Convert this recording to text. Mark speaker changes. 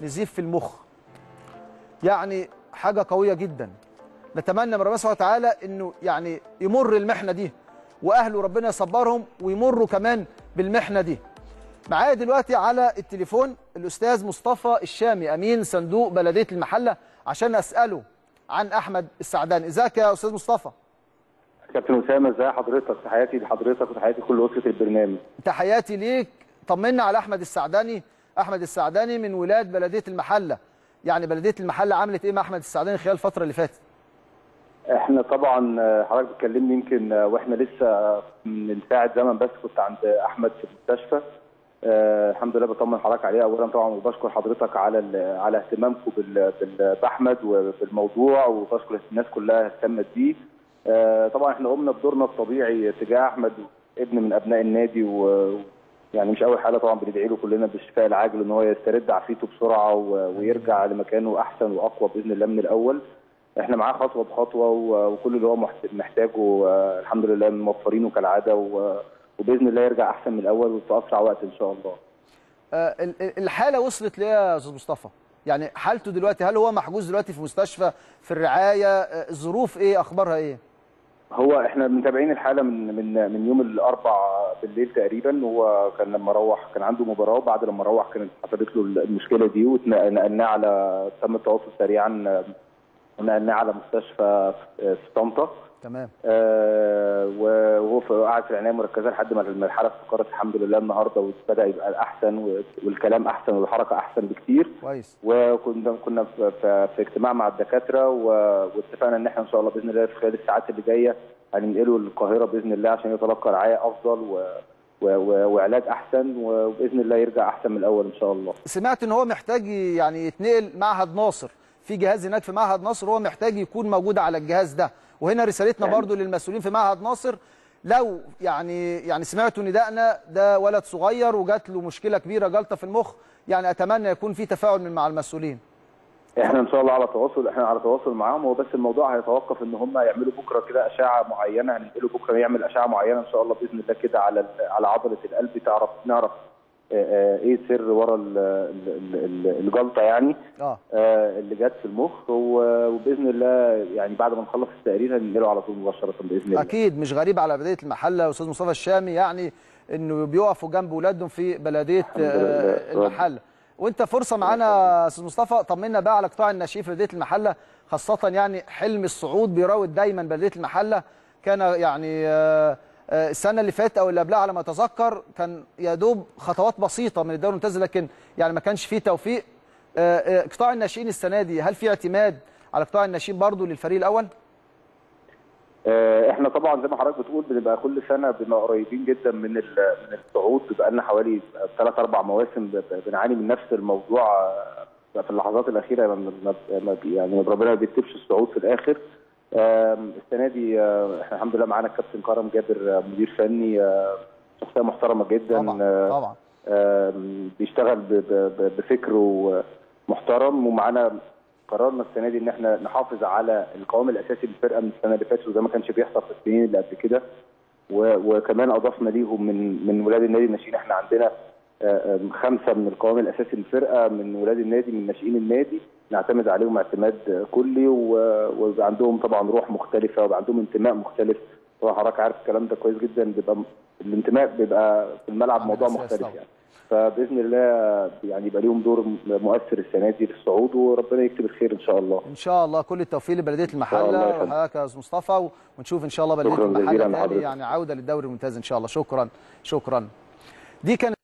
Speaker 1: نزيف في المخ يعني حاجه قويه جدا نتمنى من ربنا سبحانه وتعالى انه يعني يمر المحنه دي واهله ربنا يصبرهم ويمروا كمان بالمحنه دي معايا دلوقتي على التليفون الاستاذ مصطفى الشامي امين صندوق بلديه المحله عشان اساله عن احمد السعداني ازيك يا استاذ مصطفى
Speaker 2: كابتن اسامه ازي حضرتك تحياتي لحضرتك وتحياتي لكل اسره البرنامج
Speaker 1: تحياتي ليك طمنا على احمد السعداني احمد السعداني من ولاد بلديه المحله يعني بلديه المحله عملت ايه مع احمد السعداني خلال الفتره اللي فاتت
Speaker 2: احنا طبعا حضرتك بتكلمني يمكن واحنا لسه من ساعه زمن بس كنت عند احمد في المستشفى أه الحمد لله بطمن حضرتك عليه اولا طبعا وبشكر حضرتك على على اهتمامكم باحمد وبالموضوع وبشكر الناس كلها اهتمت بيه أه طبعا احنا قمنا بدورنا الطبيعي تجاه احمد ابن من ابناء النادي و يعني مش اول حاله طبعا بندعي له كلنا بالشفاء العاجل ان هو يسترد عافيته بسرعه ويرجع لمكانه احسن واقوى باذن الله من الاول احنا معاه خطوه بخطوه وكل اللي هو محتاجه الحمد لله موفرينه كالعاده وباذن الله يرجع احسن من الاول وفي اسرع وقت ان شاء الله.
Speaker 1: الحاله وصلت ليه يا استاذ مصطفى؟ يعني حالته دلوقتي هل هو محجوز دلوقتي في مستشفى في الرعايه؟ الظروف ايه؟ اخبارها ايه؟
Speaker 2: هو احنا متابعين الحاله من من من يوم الاربع بالليل تقريبا هو كان لما روح كان عنده مباراه وبعد لما روح كانت حصلت له المشكله دي ونقلناه على تم التواصل سريعا ونقلناه على مستشفى في طنطا
Speaker 1: تمام
Speaker 2: آه وهو قاعد في العنايه المركزه لحد ما الحاله استقرت الحمد لله النهارده وبدا يبقى احسن والكلام احسن والحركه احسن بكتير
Speaker 1: كويس
Speaker 2: وكنا كنا في, في, في اجتماع مع الدكاتره واتفقنا ان احنا ان شاء الله باذن الله في خلال الساعات اللي جايه هننقله للقاهره باذن الله عشان يتلقى رعايه افضل و وعلاج احسن وباذن الله يرجع احسن من الاول ان شاء الله.
Speaker 1: سمعت ان هو محتاج يعني يتنقل معهد ناصر في جهاز هناك في معهد ناصر هو محتاج يكون موجود على الجهاز ده وهنا رسالتنا يعني برضو للمسؤولين في معهد ناصر لو يعني يعني سمعتوا ندائنا ده ولد صغير وجات له مشكله كبيره جلطه في المخ يعني اتمنى يكون في تفاعل من مع المسؤولين
Speaker 2: احنا ان شاء الله على تواصل احنا على تواصل معاهم هو بس الموضوع هيتوقف ان هم يعملوا بكره كده اشعه معينه هننقله بكره يعمل اشعه معينه ان شاء الله باذن الله كده على على عضله القلب تعرف نعرف ايه سر ورا الجلطه يعني
Speaker 1: اه
Speaker 2: اللي جت في المخ وباذن الله يعني بعد ما نخلص التقرير هننقله على طول مباشره باذن الله
Speaker 1: اكيد مش غريب على بلديه المحله استاذ مصطفى الشامي يعني انه بيقفوا جنب اولادهم في بلديه المحله وانت فرصه معانا استاذ مصطفى طمنا بقى على قطاع الناشئين في بلديه المحله خاصه يعني حلم الصعود بيراود دايما بلديه المحله كان يعني السنه اللي فاتت او اللي قبلها على ما اتذكر كان يا دوب خطوات بسيطه من الدوري الممتاز لكن يعني ما كانش فيه توفيق قطاع الناشئين السنه دي هل في اعتماد على قطاع الناشئين برضو للفريق الاول؟
Speaker 2: احنا طبعا زي ما حضرتك بتقول بنبقى كل سنه بنبقى قريبين جدا من من الصعود بيبقى لنا حوالي ثلاث اربع مواسم بنعاني من نفس الموضوع في اللحظات الاخيره يعني ربنا ما بيكتبش الصعود في الاخر السنه دي احنا الحمد لله معانا الكابتن كرم جابر مدير فني شخصيه محترمه جدا
Speaker 1: طبعا طبعا
Speaker 2: بيشتغل بفكره محترم ومعانا قررنا السنه دي ان احنا نحافظ على القوام الاساسي للفرقه من السنه اللي فاتت وده ما كانش بيحصل في السنين اللي قبل كده وكمان اضفنا ليهم من من ولاد النادي الناشئين احنا عندنا خمسه من القوام الاساسي للفرقه من ولاد النادي من ناشئين النادي نعتمد عليهم اعتماد كلي ويبقى عندهم طبعا روح مختلفه ويبقى عندهم انتماء مختلف طبعا حضرتك عارف الكلام ده كويس جدا بيبقى الانتماء بيبقى في الملعب موضوع مختلف يعني فباذن الله يعني يبقى ليهم دور مؤثر السنه دي في الصعود وربنا يكتب الخير ان شاء الله.
Speaker 1: ان شاء الله كل التوفيق لبلديه المحله وحضرتك يا استاذ مصطفى ونشوف ان شاء الله بلديه المحله تاني يعني عوده للدوري الممتاز ان شاء الله شكرا شكرا. دي كانت